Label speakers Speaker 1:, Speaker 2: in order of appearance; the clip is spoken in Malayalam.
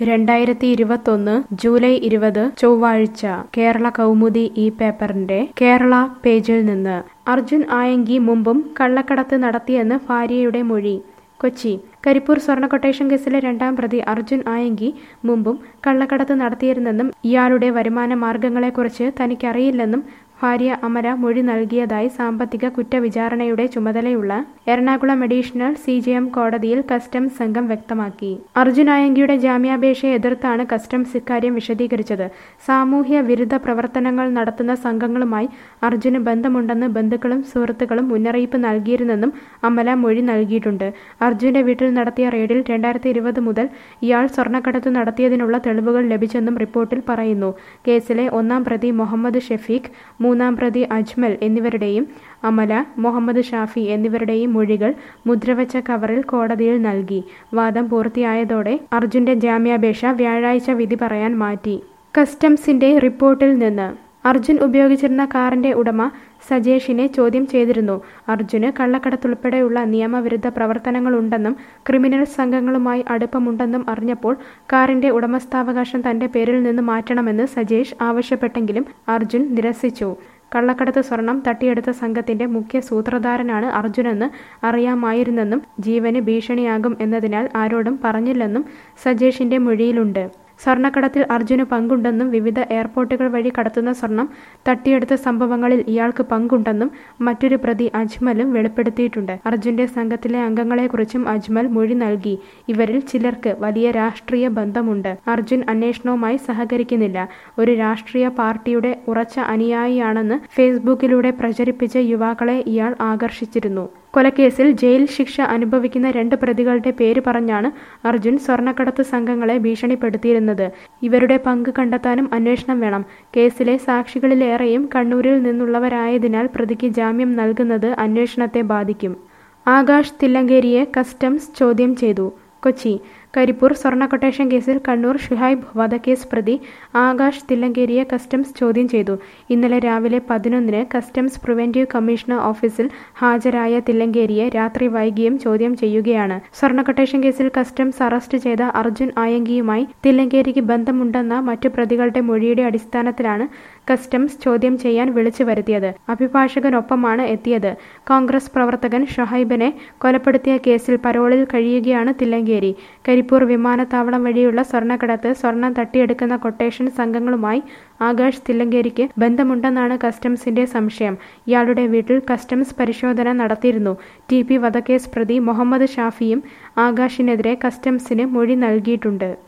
Speaker 1: രണ്ടായിരത്തി ഇരുപത്തൊന്ന് ജൂലൈ ഇരുപത് ചൊവ്വാഴ്ച കേരള കൗമുദി ഈ പേപ്പറിന്റെ കേരള പേജിൽ നിന്ന് അർജുൻ ആയങ്കി മുമ്പും കള്ളക്കടത്ത് നടത്തിയെന്ന് ഭാര്യയുടെ മൊഴി കൊച്ചി കരിപ്പൂർ സ്വർണ്ണ കൊട്ടേഷൻ കേസിലെ രണ്ടാം പ്രതി അർജുൻ ആയങ്കി മുമ്പും കള്ളക്കടത്ത് നടത്തിയിരുന്നെന്നും ഇയാളുടെ വരുമാന മാർഗങ്ങളെക്കുറിച്ച് തനിക്കറിയില്ലെന്നും ഭാര്യ അമര മൊഴി നൽകിയതായി സാമ്പത്തിക കുറ്റവിചാരണയുടെ ചുമതലയുള്ള Ernakulam additional C J M കോടതിയിൽ കസ്റ്റംസ് സംഘം വ്യക്തമാക്കി അർജുൻ ആയങ്കിയുടെ ജാമ്യാപേക്ഷയെ എതിർത്താണ് കസ്റ്റംസ് ഇക്കാര്യം വിശദീകരിച്ചത് സാമൂഹ്യ വിരുദ്ധ പ്രവർത്തനങ്ങൾ നടത്തുന്ന സംഘങ്ങളുമായി അർജുന് ബന്ധമുണ്ടെന്ന് ബന്ധുക്കളും സുഹൃത്തുക്കളും മുന്നറിയിപ്പ് നൽകിയിരുന്നെന്നും അമല മൊഴി നൽകിയിട്ടുണ്ട് അർജുന്റെ വീട്ടിൽ നടത്തിയ റെയ്ഡിൽ രണ്ടായിരത്തി ഇരുപത് മുതൽ ഇയാൾ സ്വർണ്ണക്കടത്ത് നടത്തിയതിനുള്ള തെളിവുകൾ ലഭിച്ചെന്നും റിപ്പോർട്ടിൽ പറയുന്നു കേസിലെ ഒന്നാം പ്രതി മുഹമ്മദ് ഷെഫീഖ് മൂന്നാം പ്രതി അജ്മൽ എന്നിവരുടെയും അമല മുഹമ്മദ് ഷാഫി എന്നിവരുടെയും മൊഴികൾ മുദ്രവച്ച കവറിൽ കോടതിയിൽ നൽകി വാദം പൂർത്തിയായതോടെ അർജുന്റെ ജാമ്യാപേക്ഷ വ്യാഴാഴ്ച വിധി പറയാൻ മാറ്റി കസ്റ്റംസിന്റെ റിപ്പോർട്ടിൽ നിന്ന് അർജുൻ ഉപയോഗിച്ചിരുന്ന കാറിന്റെ ഉടമ സജേഷിനെ ചോദ്യം ചെയ്തിരുന്നു അർജുന് കള്ളക്കടത്തുൾപ്പെടെയുള്ള നിയമവിരുദ്ധ പ്രവർത്തനങ്ങളുണ്ടെന്നും ക്രിമിനൽ സംഘങ്ങളുമായി അടുപ്പമുണ്ടെന്നും അറിഞ്ഞപ്പോൾ കാറിന്റെ ഉടമസ്ഥാവകാശം തന്റെ പേരിൽ നിന്ന് മാറ്റണമെന്ന് സജേഷ് ആവശ്യപ്പെട്ടെങ്കിലും അർജുൻ നിരസിച്ചു കള്ളക്കടത്ത് സ്വർണം തട്ടിയെടുത്ത സംഘത്തിന്റെ മുഖ്യ സൂത്രധാരനാണ് അർജുനെന്ന് അറിയാമായിരുന്നെന്നും ജീവന് ഭീഷണിയാകും എന്നതിനാൽ ആരോടും പറഞ്ഞില്ലെന്നും സജേഷിന്റെ മൊഴിയിലുണ്ട് സ്വർണ്ണക്കടത്തിൽ അർജുന് പങ്കുണ്ടെന്നും വിവിധ എയർപോർട്ടുകൾ വഴി കടത്തുന്ന സ്വർണം തട്ടിയെടുത്ത സംഭവങ്ങളിൽ ഇയാൾക്ക് പങ്കുണ്ടെന്നും മറ്റൊരു പ്രതി അജ്മലും വെളിപ്പെടുത്തിയിട്ടുണ്ട് അർജുന്റെ സംഘത്തിലെ അംഗങ്ങളെക്കുറിച്ചും അജ്മൽ മൊഴി നൽകി ഇവരിൽ ചിലർക്ക് വലിയ രാഷ്ട്രീയ ബന്ധമുണ്ട് അർജുൻ അന്വേഷണവുമായി സഹകരിക്കുന്നില്ല ഒരു രാഷ്ട്രീയ പാർട്ടിയുടെ ഉറച്ച അനുയായിയാണെന്ന് ഫേസ്ബുക്കിലൂടെ പ്രചരിപ്പിച്ച യുവാക്കളെ ഇയാൾ ആകർഷിച്ചിരുന്നു കൊലക്കേസിൽ ജയിൽ ശിക്ഷ അനുഭവിക്കുന്ന രണ്ട് പ്രതികളുടെ പേര് പറഞ്ഞാണ് അർജുൻ സ്വർണ്ണക്കടത്ത് സംഘങ്ങളെ ഭീഷണിപ്പെടുത്തിയിരുന്നത് ഇവരുടെ പങ്ക് കണ്ടെത്താനും അന്വേഷണം വേണം കേസിലെ സാക്ഷികളിലേറെയും കണ്ണൂരിൽ നിന്നുള്ളവരായതിനാൽ പ്രതിക്ക് ജാമ്യം നൽകുന്നത് അന്വേഷണത്തെ ബാധിക്കും ആകാശ് തില്ലങ്കേരിയെ കസ്റ്റംസ് ചോദ്യം ചെയ്തു കൊച്ചി കരിപ്പൂർ സ്വർണ്ണ കൊട്ടേഷൻ കേസിൽ കണ്ണൂർ ഷുഹൈബ് വധക്കേസ് പ്രതി ആകാശ് തില്ലങ്കേരിയെ കസ്റ്റംസ് ചോദ്യം ചെയ്തു ഇന്നലെ രാവിലെ പതിനൊന്നിന് കസ്റ്റംസ് പ്രിവന്റീവ് കമ്മീഷണർ ഓഫീസിൽ ഹാജരായ തില്ലങ്കേരിയെ രാത്രി വൈകിയും ചോദ്യം ചെയ്യുകയാണ് സ്വർണ്ണ കൊട്ടേഷൻ കേസിൽ കസ്റ്റംസ് അറസ്റ്റ് ചെയ്ത അർജുൻ ആയങ്കിയുമായി തില്ലങ്കേരിക്ക് ബന്ധമുണ്ടെന്ന മറ്റു പ്രതികളുടെ മൊഴിയുടെ അടിസ്ഥാനത്തിലാണ് കസ്റ്റംസ് ചോദ്യം ചെയ്യാൻ വിളിച്ചു വരുത്തിയത് അഭിഭാഷകനൊപ്പമാണ് എത്തിയത് കോൺഗ്രസ് പ്രവർത്തകൻ ഷൊഹൈബിനെ കൊലപ്പെടുത്തിയ കേസിൽ പരോളിൽ കഴിയുകയാണ് തില്ലങ്കേരി കരിപ്പൂർ വിമാനത്താവളം വഴിയുള്ള സ്വർണ്ണക്കടത്ത് സ്വർണം തട്ടിയെടുക്കുന്ന കൊട്ടേഷൻ സംഘങ്ങളുമായി ആകാശ് തില്ലങ്കേരിക്ക് ബന്ധമുണ്ടെന്നാണ് കസ്റ്റംസിന്റെ സംശയം ഇയാളുടെ വീട്ടിൽ കസ്റ്റംസ് പരിശോധന നടത്തിയിരുന്നു ടി പി വധക്കേസ് പ്രതി മുഹമ്മദ് ഷാഫിയും ആകാശിനെതിരെ കസ്റ്റംസിന് മൊഴി നൽകിയിട്ടുണ്ട്